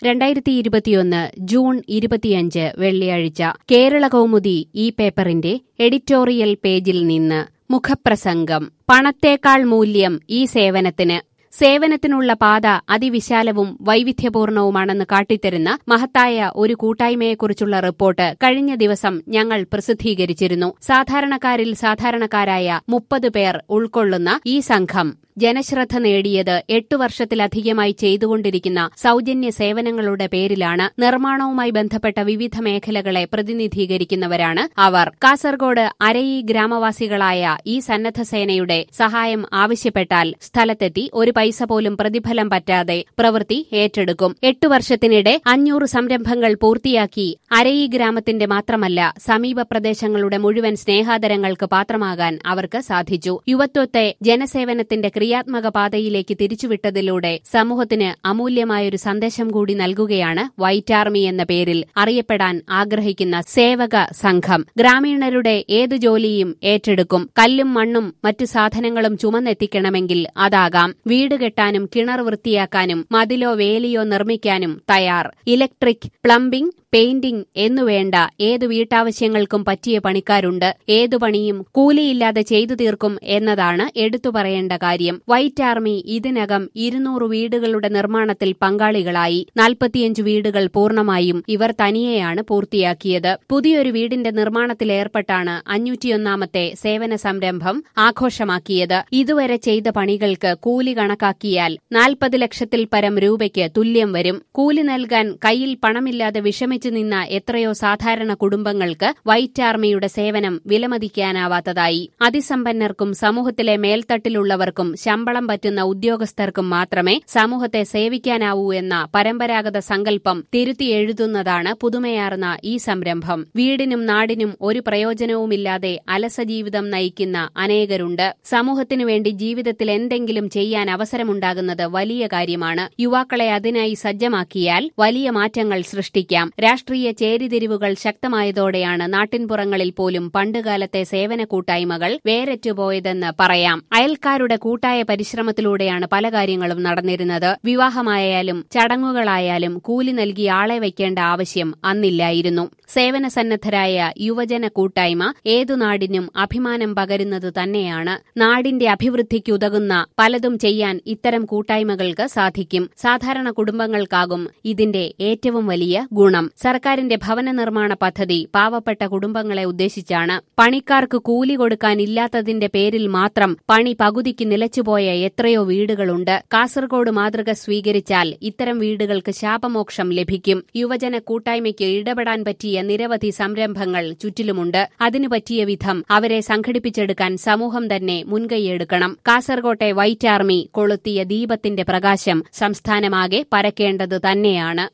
രണ്ടായിരത്തി ഇരുപത്തിയൊന്ന് ജൂൺ ഇരുപത്തിയഞ്ച് വെള്ളിയാഴ്ച കേരള കൗമുദി ഈ പേപ്പറിന്റെ എഡിറ്റോറിയൽ പേജിൽ നിന്ന് മുഖപ്രസംഗം പണത്തേക്കാൾ മൂല്യം ഈ സേവനത്തിന് സേവനത്തിനുള്ള പാത അതിവിശാലവും വൈവിധ്യപൂർണവുമാണെന്ന് കാട്ടിത്തരുന്ന മഹത്തായ ഒരു കൂട്ടായ്മയെക്കുറിച്ചുള്ള റിപ്പോർട്ട് കഴിഞ്ഞ ദിവസം ഞങ്ങൾ പ്രസിദ്ധീകരിച്ചിരുന്നു സാധാരണക്കാരിൽ സാധാരണക്കാരായ മുപ്പത് പേർ ഉൾക്കൊള്ളുന്ന ഈ സംഘം ജനശ്രദ്ധ നേടിയത് എട്ടു വർഷത്തിലധികമായി ചെയ്തുകൊണ്ടിരിക്കുന്ന സൌജന്യ സേവനങ്ങളുടെ പേരിലാണ് നിർമ്മാണവുമായി ബന്ധപ്പെട്ട വിവിധ മേഖലകളെ പ്രതിനിധീകരിക്കുന്നവരാണ് അവർ കാസർഗോഡ് അരയി ഗ്രാമവാസികളായ ഈ സന്നദ്ധ സേനയുടെ സഹായം ആവശ്യപ്പെട്ടാൽ സ്ഥലത്തെത്തി ഒരു പൈസ പോലും പ്രതിഫലം പറ്റാതെ പ്രവൃത്തി ഏറ്റെടുക്കും എട്ടു വർഷത്തിനിടെ അഞ്ഞൂറ് സംരംഭങ്ങൾ പൂർത്തിയാക്കി അരയി ഗ്രാമത്തിന്റെ മാത്രമല്ല സമീപ പ്രദേശങ്ങളുടെ മുഴുവൻ സ്നേഹാദരങ്ങൾക്ക് പാത്രമാകാൻ അവർക്ക് സാധിച്ചു യുവത്വത്തെ ജനസേവനത്തിന്റെ ക്രിയാത്മക പാതയിലേക്ക് തിരിച്ചുവിട്ടതിലൂടെ സമൂഹത്തിന് അമൂല്യമായൊരു സന്ദേശം കൂടി നൽകുകയാണ് വൈറ്റ് ആർമി എന്ന പേരിൽ അറിയപ്പെടാൻ ആഗ്രഹിക്കുന്ന സേവക സംഘം ഗ്രാമീണരുടെ ഏതു ജോലിയും ഏറ്റെടുക്കും കല്ലും മണ്ണും മറ്റു സാധനങ്ങളും ചുമന്നെത്തിക്കണമെങ്കിൽ അതാകാം വീട് കെട്ടാനും കിണർ വൃത്തിയാക്കാനും മതിലോ വേലിയോ നിർമ്മിക്കാനും തയ്യാർ ഇലക്ട്രിക് പ്ലംബിംഗ് പെയിന്റിംഗ് എന്നുവേണ്ട ഏതു വീട്ടാവശ്യങ്ങൾക്കും പറ്റിയ പണിക്കാരുണ്ട് ഏതു പണിയും കൂലിയില്ലാതെ ചെയ്തു തീർക്കും എന്നതാണ് എടുത്തു പറയേണ്ട കാര്യം വൈറ്റ് ആർമി ഇതിനകം ഇരുന്നൂറ് വീടുകളുടെ നിർമ്മാണത്തിൽ പങ്കാളികളായി നാൽപ്പത്തിയഞ്ച് വീടുകൾ പൂർണ്ണമായും ഇവർ തനിയെയാണ് പൂർത്തിയാക്കിയത് പുതിയൊരു വീടിന്റെ നിർമ്മാണത്തിലേർപ്പെട്ടാണ് അഞ്ഞൂറ്റിയൊന്നാമത്തെ സേവന സംരംഭം ആഘോഷമാക്കിയത് ഇതുവരെ ചെയ്ത പണികൾക്ക് കൂലി കണക്കാക്കിയാൽ നാൽപ്പത് ലക്ഷത്തിൽ പരം രൂപയ്ക്ക് തുല്യം വരും കൂലി നൽകാൻ കയ്യിൽ പണമില്ലാതെ വിഷമിച്ചു നിന്ന എത്രയോ സാധാരണ കുടുംബങ്ങൾക്ക് വൈറ്റ് ആർമിയുടെ സേവനം വിലമതിക്കാനാവാത്തതായി അതിസമ്പന്നർക്കും സമൂഹത്തിലെ മേൽത്തട്ടിലുള്ളവർക്കും ശമ്പളം പറ്റുന്ന ഉദ്യോഗസ്ഥർക്കും മാത്രമേ സമൂഹത്തെ സേവിക്കാനാവൂ എന്ന പരമ്പരാഗത സങ്കല്പം തിരുത്തി എഴുതുന്നതാണ് പുതുമയാർന്ന ഈ സംരംഭം വീടിനും നാടിനും ഒരു പ്രയോജനവുമില്ലാതെ അലസജീവിതം നയിക്കുന്ന അനേകരുണ്ട് സമൂഹത്തിനു വേണ്ടി ജീവിതത്തിൽ എന്തെങ്കിലും ചെയ്യാൻ അവസരമുണ്ടാകുന്നത് വലിയ കാര്യമാണ് യുവാക്കളെ അതിനായി സജ്ജമാക്കിയാൽ വലിയ മാറ്റങ്ങൾ സൃഷ്ടിക്കാം രാഷ്ട്രീയ ചേരിതിരിവുകൾ ശക്തമായതോടെയാണ് നാട്ടിൻപുറങ്ങളിൽ പോലും പണ്ടുകാലത്തെ സേവന കൂട്ടായ്മകൾ വേരറ്റുപോയതെന്ന് പറയാം അയൽക്കാരുടെ കൂട്ടായ പരിശ്രമത്തിലൂടെയാണ് പല കാര്യങ്ങളും നടന്നിരുന്നത് വിവാഹമായാലും ചടങ്ങുകളായാലും കൂലി നൽകി ആളെ വയ്ക്കേണ്ട ആവശ്യം അന്നില്ലായിരുന്നു സേവന സന്നദ്ധരായ യുവജന കൂട്ടായ്മ ഏതു നാടിനും അഭിമാനം പകരുന്നത് തന്നെയാണ് നാടിന്റെ അഭിവൃദ്ധിക്കുതകുന്ന പലതും ചെയ്യാൻ ഇത്തരം കൂട്ടായ്മകൾക്ക് സാധിക്കും സാധാരണ കുടുംബങ്ങൾക്കാകും ഇതിന്റെ ഏറ്റവും വലിയ ഗുണം സർക്കാരിന്റെ ഭവന നിർമ്മാണ പദ്ധതി പാവപ്പെട്ട കുടുംബങ്ങളെ ഉദ്ദേശിച്ചാണ് പണിക്കാർക്ക് കൂലി കൊടുക്കാനില്ലാത്തതിന്റെ പേരിൽ മാത്രം പണി പകുതിക്ക് നിലച്ചുപോയ എത്രയോ വീടുകളുണ്ട് കാസർഗോഡ് മാതൃക സ്വീകരിച്ചാൽ ഇത്തരം വീടുകൾക്ക് ശാപമോക്ഷം ലഭിക്കും യുവജന കൂട്ടായ്മയ്ക്ക് ഇടപെടാൻ പറ്റിയ നിരവധി സംരംഭങ്ങൾ ചുറ്റിലുമുണ്ട് അതിനു പറ്റിയ വിധം അവരെ സംഘടിപ്പിച്ചെടുക്കാൻ സമൂഹം തന്നെ മുൻകൈയെടുക്കണം കാസർകോട്ടെ വൈറ്റ് ആർമി കൊളുത്തിയ ദീപത്തിന്റെ പ്രകാശം സംസ്ഥാനമാകെ പരക്കേണ്ടത് തന്നെയാണ്